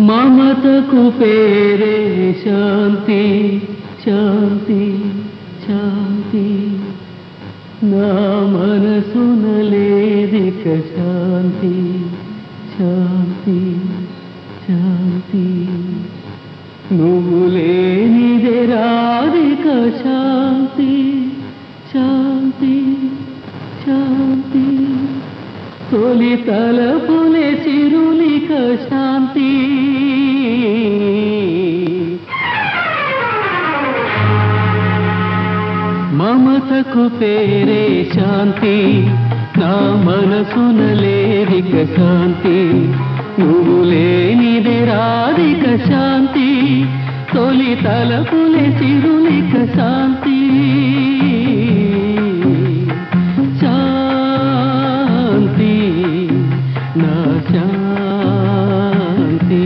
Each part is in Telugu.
మమతకు పేరే శాంతి శాంతి శాంతి నా మనసున లేదిక శాంతి శాంతి శాంతి నువ్వు లేనిదే రాధిక శాంతి శాంతి శాంతి తొలి తలపులే చిరులిక శాంతి మమతకు పేరే శాంతి నా మనసున లేదిక శాంతి నువ్వు లేనిది రాధిక శాంతి తొలి తలపులే చిరులిక శాంతి శాంతి నా శాంతి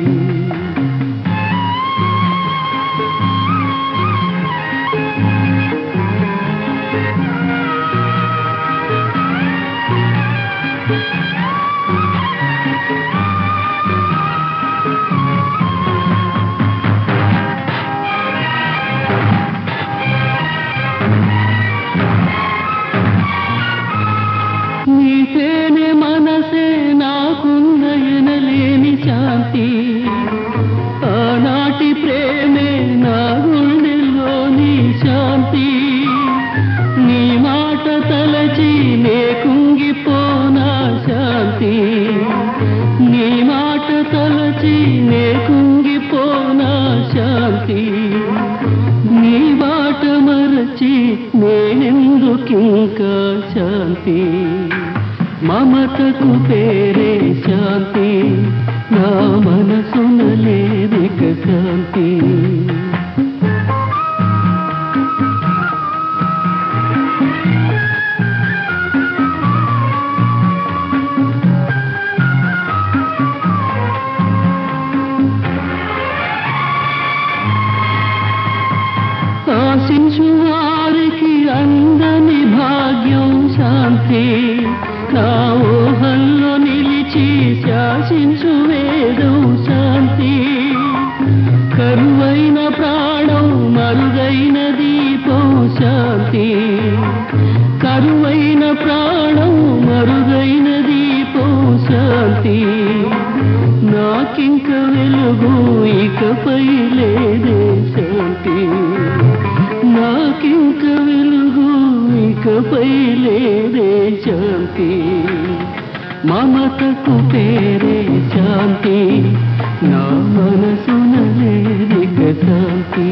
నీతేనే మనసే నాకున్న ఎనలేని శాంతి ఆనాటి ప్రేమే నా గుండెల్లోని శాంతి నీ మాట తలచి నే కుంగిపోనా శాంతి నీ మాట తలచి నే కుంగిపోనా శాంతి నీ బాట మరచి నేనెందుకింకా శాంతి మమతకు పేరే శాంతి నా మనసున లేదిక శాంతి ఆశించు వారికి అందని భాగ్యం శాంతి నా ఊహల్లో నిలిచి శాసించు వేదం శాంతి కరువైన ప్రాణం మరుగైన దీపం శాంతి కరువైన ప్రాణం మరుగైన దీపం శాంతి నాకింక వెలుగు ఇకపై లేదే శాంతి నాకింక వెలుగు ఇకపై లేదే శాంతి మమతకు పేరే శాంతి నా మనసున లేదిక శాంతి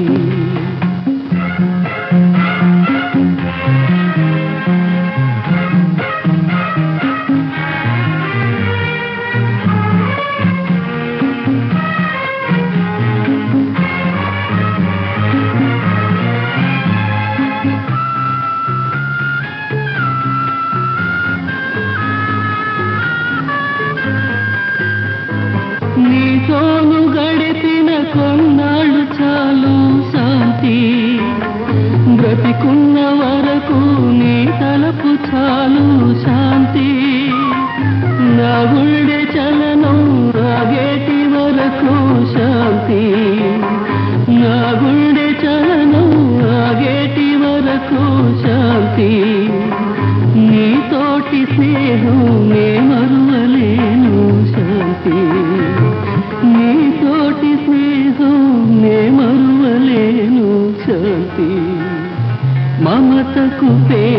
నీతోను గడిపిన కొన్నాళ్ళు చాలు శాంతి బ్రతికున్న వరకు నీ తలపు చాలు శాంతి నా గుండె చలనం రాగేటి వరకు శాంతి నా గుండె చలనం రాగేటి వరకు శాంతి నీతోటి స్నేహం నే మరువలేను శాంతి నీతోటి స్నేహం నే మరువలేను శాంతి మమతకు పే